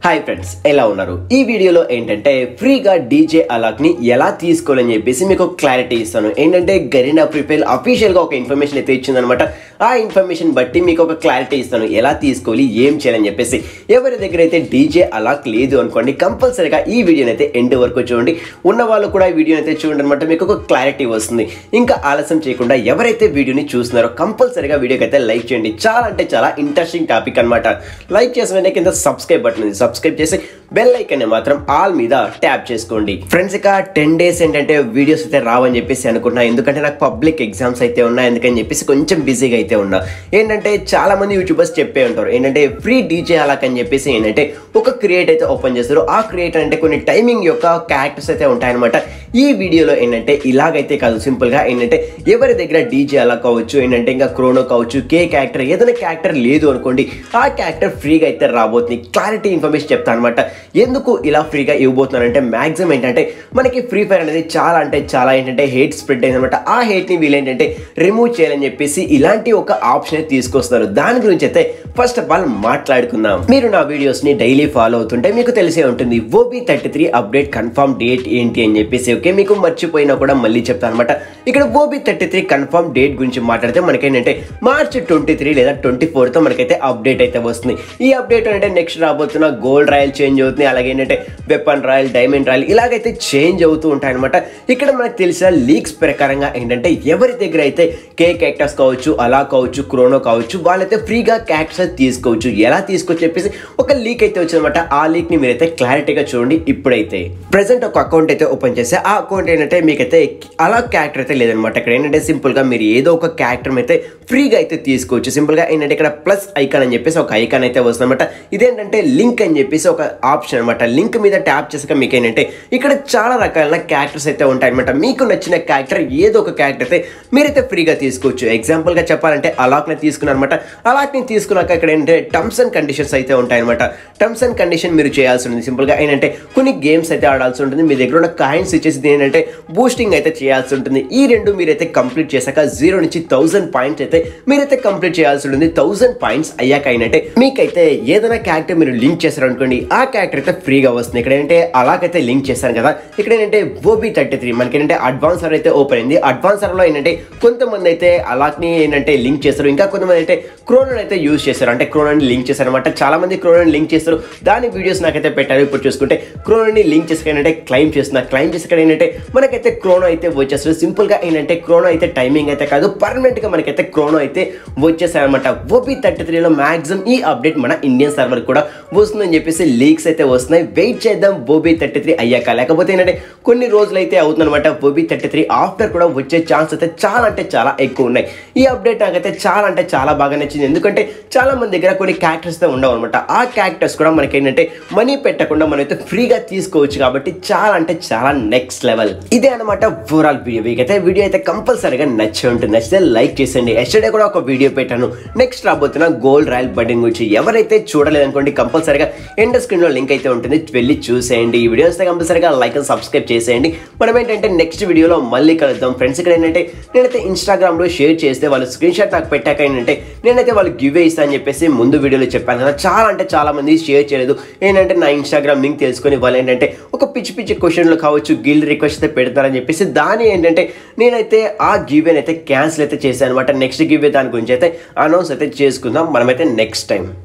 hi friends ఎలా ఉన్నారు ఈ వీడియోలో ఏంటంటే ఫ్రీగా డీజే అలాక్ని ఎలా తీసుకోవాలని చెప్పేసి మీకు క్లారిటీ ఇస్తాను ఏంటంటే గరీనా ప్రిపేర్ అఫీషియల్గా ఒక ఇన్ఫర్మేషన్ అయితే ఇచ్చిందనమాట ఆ ఇన్ఫర్మేషన్ బట్టి మీకు ఒక క్లారిటీ ఇస్తాను ఎలా తీసుకోవాలి ఏం చేయాలని చెప్పేసి ఎవరి దగ్గర అయితే డీజే అలాక్ లేదు అనుకోండి కంపల్సరీగా ఈ వీడియోని అయితే ఎండ్ వరకు చూడండి ఉన్న వాళ్ళు కూడా ఈ వీడియోని అయితే చూడండి అనమాట మీకు ఒక క్లారిటీ వస్తుంది ఇంకా ఆలస్యం చేయకుండా ఎవరైతే వీడియోని చూస్తున్నారో కంపల్సరీగా వీడియోకి అయితే లైక్ చేయండి చాలా అంటే చాలా ఇంట్రెస్టింగ్ టాపిక్ అనమాట లైక్ చేసిన వెంటనే కింద సబ్స్క్రైబ్ బటన్ ఉంది సబ్స్క్రైబ్ చేసి బెల్ ఐకన్ మాత్రం ఆల్ మీద ట్యాప్ చేసుకోండి ఫ్రెండ్స్ ఇక టెన్ డేస్ ఏంటంటే వీడియోస్ అయితే రావని చెప్పేసి అనుకున్నా ఎందుకంటే నాకు పబ్లిక్ ఎగ్జామ్స్ అయితే ఉన్నాయి అందుకని చెప్పేసి కొంచెం బిజీగా అయితే ఉన్నా ఏంటంటే చాలా మంది యూట్యూబర్స్ చెప్పే ఉంటారు ఏంటంటే ఫ్రీ డీజే అలాక్ అని చెప్పేసి ఏంటంటే ఒక క్రియేట్ అయితే ఓపెన్ చేస్తారు ఆ క్రియేట్ అంటే కొన్ని టైమింగ్ యొక్క క్యారెక్టర్స్ అయితే ఉంటాయన్నమాట ఈ వీడియోలో ఏంటంటే ఇలాగైతే కాదు సింపుల్గా ఏంటంటే ఎవరి దగ్గర డీజే అలా కావచ్చు ఏంటంటే ఇంకా క్రోనో కావచ్చు కే క్యారెక్టర్ ఏదైనా క్యారెక్టర్ లేదు అనుకోండి ఆ క్యారెక్టర్ ఫ్రీగా అయితే రాబోతుంది క్లారిటీ ఇన్ఫర్మేషన్ చెప్తాను అనమాట ఎందుకు ఇలా ఫ్రీగా ఇవ్వబోతున్నానంటే మ్యాక్సిమం ఏంటంటే మనకి ఫ్రీ ఫైర్ అనేది చాలా అంటే చాలా ఏంటంటే హేట్ స్ప్రెడ్ అయింది అనమాట ఆ హేట్ని వీళ్ళు ఏంటంటే రిమూవ్ చేయాలని చెప్పేసి ఇలాంటి ఒక ఆప్షన్ అయితే తీసుకొస్తున్నారు దాని గురించి అయితే ఫస్ట్ ఆఫ్ ఆల్ మాట్లాడుకుందాం మీరు నా వీడియోస్ని డైలీ ఫాలో అవుతుంటే మీకు తెలిసే ఉంటుంది OB thirty three update confirm date ఏంటి అని చెప్పేసి ఓకే మీకు మర్చిపోయినా కూడా మళ్ళీ చెప్తాను అనమాట ఇక్కడ OB thirty three confirm date గురించి మాట్లాడితే మనకేంటంటే మార్చ్ ట్వంటీ త్రీ లేదా ట్వంటీ ఫోర్తో మనకైతే అప్డేట్ అయితే వస్తుంది ఈ అప్డేట్ అంటే నెక్స్ట్ రాబోతున్న గోల్డ్ రాయల్ చేంజ్ అవుతుంది అలాగే ఏంటంటే వెపన్ రాయల్ డైమండ్ రాయల్ ఇలాగైతే చేంజ్ అవుతూ ఉంటాయి అనమాట ఇక్కడ మనకు తెలిసిన లీక్స్ ప్రకారంగా ఏంటంటే ఎవరి దగ్గర అయితే కే క్యాక్టర్స్ కావచ్చు అలా కావచ్చు క్రోనో కావచ్చు వాళ్ళైతే ఫ్రీగా క్యాక్టర్స్ తీసుకోవచ్చు ఎలా తీసుకోవచ్చు చెప్పేసి ఒక లీక్ అయితే వచ్చిందన్నమాట ఆ లీక్ ని మీరైతే క్లారిటీగా చూడండి ఇప్పుడైతే ప్రెసెంట్ ఒక అకౌంట్ అయితే ఓపెన్ చేస్తే ఆ అకౌంట్ ఏంటంటే మీకైతే అలా క్యారెక్టర్ అయితే లేదనమాట ఇక్కడ ఏంటంటే సింపుల్ గా మీరు ఏదో ఒక క్యారెక్టర్ అయితే ఫ్రీగా అయితే తీసుకోవచ్చు సింపుల్ గా ఏంటంటే ఇక్కడ ప్లస్ ఐకాన్ అని చెప్పేసి ఒక ఐకాన్ అయితే వస్తుందన్నమాట ఇదేంటంటే లింక్ అని చెప్పేసి ఒక ఆప్షన్ అనమాట లింక్ మీద ట్యాప్ చేసాక మీకు ఏంటంటే ఇక్కడ చాలా రకాల క్యారెక్టర్స్ అయితే ఉంటాయన్నమాట మీకు నచ్చిన క్యారెక్టర్ ఏదో ఒక క్యారెక్టర్ అయితే మీరైతే ఫ్రీగా తీసుకోవచ్చు ఎగ్జాంపుల్ గా చెప్పాలంటే అలాక్ని తీసుకున్నారనమాట అలాక్ని తీసుకున్నాక ఇక్కడ ఏంటంటే టర్మ్స్ అండ్ కండిషన్స్ అయితే ఉంటాయన్నమాట టర్మ్స్ అండ్ కండిషన్ మీరు చేయాల్సి ఉంటుంది సింపుల్ గా ఏంటంటే కొన్ని గేమ్స్ అయితే ఆడాల్సి ఉంటుంది మీ దగ్గర ఉన్న కాయిన్స్ ఇచ్చేసి ఏంటంటే బూస్టింగ్ అయితే చేయాల్సి ఉంటుంది ఈ రెండు మీరైతే కంప్లీట్ చేశాక జీరో నుంచి థౌసండ్ పాయింట్స్ అయితే మీరైతే కంప్లీట్ చేయాల్సి ఉంటుంది థౌసండ్ పాయింట్స్ అయ్యాక అయినట్టే మీకైతే ఏదైనా క్యారెక్టర్ మీరు లింక్ చేశారు అనుకోండి ఆ క్యారెక్టర్ అయితే ఫ్రీగా వస్తుంది ఇక్కడ ఏంటంటే అలాగైతే లింక్ చేశాను కదా ఇక్కడ ఏంటంటే ఓబీ థర్టీ త్రీ మనకి ఏంటంటే అడ్వాన్సర్ అయితే ఓపెన్ అయింది అడ్వాన్సర్ లో ఏంటంటే కొంతమంది అయితే అలాక్ని ఏంటంటే లింక్ చేస్తారు ఇంకా కొంతమంది అయితే క్రోనోని అయితే యూజ్ చేస్తారు అంటే క్రోనోని లింక్ చేశారు అనమాట చాలా మంది క్రోనోని లింక్ చేస్తారు దాని వీడియోస్ నాకైతే పెట్టారు ఇప్పుడు చూసుకుంటే క్రోనోని లింక్ చేసి ఏంటంటే క్లైమ్ చేస్తున్నా క్లైమ్ చేసి ఇక్కడ ఏంటంటే మనకైతే క్రోనో అయితే వచ్చేస్తుంది సింపుల్ గా ఏంటంటే క్రోనో అయితే టైమింగ్ అయితే కాదు పర్మనెంట్ గా మనకైతే క్రోనో అయితే వచ్చేసాయి అనమాట ఓపీ థర్టీ త్రీలో మాక్సిమం ఈ అప్డేట్ మన ఇండియన్ సర్వర్ కూడా వస్తుందని చెప్పేసి లీక్స్ అయితే వస్తున్నాయి వెయిట్ చేద్దాం బోబీ థర్టీ త్రీ అయ్యాక లేకపోతే ఏంటంటే కొన్ని రోజులు అయితే అవుతుందన్నమాట బోబీ థర్టీ త్రీ ఆఫ్టర్ కూడా వచ్చే ఛాన్స్ అయితే చాలా అంటే చాలా ఎక్కువ ఉన్నాయి ఈ అప్డేట్ నాకైతే చాలా అంటే చాలా బాగా నచ్చింది ఎందుకంటే చాలా మంది దగ్గర కొన్ని క్యారెక్టర్స్ అయితే ఉండవు అనమాట ఆ క్యారెక్టర్స్ కూడా మనకి ఏంటంటే మనీ పెట్టకుండా మనం అయితే ఫ్రీగా తీసుకోవచ్చు కాబట్టి చాలా అంటే చాలా నెక్స్ట్ లెవెల్ ఇదే అనమాట ఓవరాల్ వీడియో మీకైతే వీడియో అయితే కంపల్సరీగా నచ్చి ఉంటుంది నచ్చితే లైక్ చేసండి ఎస్టర్డే కూడా ఒక వీడియో పెట్టాను నెక్స్ట్ రాబోతున్న గోల్డ్ రాయల్ బడ్డింగ్ గురించి ఎవరైతే చూడలేదనుకోండి కంపల్సరీగా ఎండ్ స్క్రీన్ లో లింక్ అయితే ఉంటుంది వెళ్ళి చూసేయండి ఈ వీడియోస్ అయితే కంపల్సరీగా లైక్ అండ్ సబ్స్క్రైబ్ చేసేయండి మనం ఏంటంటే నెక్స్ట్ వీడియోలో మళ్ళీ కలుద్దాం ఫ్రెండ్స్ ఇక్కడ ఏంటంటే నేనైతే ఇన్స్టాగ్రామ్ లో షేర్ చేస్తే వాళ్ళు స్క్రీన్ షాట్ నాకు పెట్టాక ఏంటంటే నేనైతే వాళ్ళు గివ్ ఇస్తా అని చెప్పేసి ముందు వీడియోలో చెప్పాను కదా చాలా అంటే చాలా మంది షేర్ చేయలేదు ఏంటంటే నా ఇన్స్టాగ్రామ్ లింక్ తెలుసుకొని వాళ్ళు ఏంటంటే ఒక పిచ్చి పిచ్చి క్వశ్చన్లు కావచ్చు గిల్ రిక్వెస్ట్ అయితే పెడతారని చెప్పేసి దాని ఏంటంటే నేనైతే ఆ గివ్ అయితే క్యాన్సిల్ అయితే చేశాను అనమాట నెక్స్ట్ గివ్ దాని గురించి అయితే అనౌన్స్ అయితే చేసుకుందాం మనమైతే నెక్స్ట్ టైం